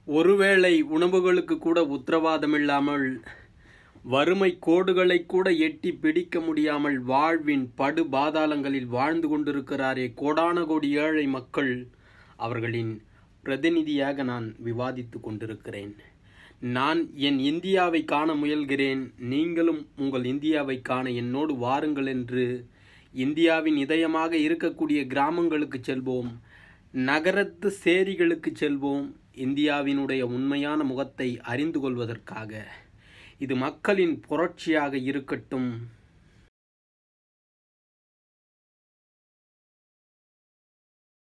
ஒருவேளை உணவுகளுக்கு கூட உத்தரவாதமில்லாமல் வறுமை கோடுகளை கூட எட்டி பிடிக்க முடியாமல் வாழ்வின் படு பாதாளங்களில் வாழ்ந்து கொண்டிருக்கிறாரே கோடான கோடி ஏழை மக்கள் அவர்களின் பிரதிநிதியாக நான் விவாதித்து கொண்டிருக்கிறேன் நான் என் இந்தியாவை காண முயல்கிறேன் நீங்களும் உங்கள் இந்தியாவை காண என்னோடு வாருங்கள் என்று இந்தியாவின் இதயமாக இருக்கக்கூடிய கிராமங்களுக்கு செல்வோம் நகரத்து சேரிகளுக்கு செல்வோம் இந்தியாவினுடைய உண்மையான முகத்தை அறிந்து கொள்வதற்காக இது மக்களின் புரட்சியாக இருக்கட்டும்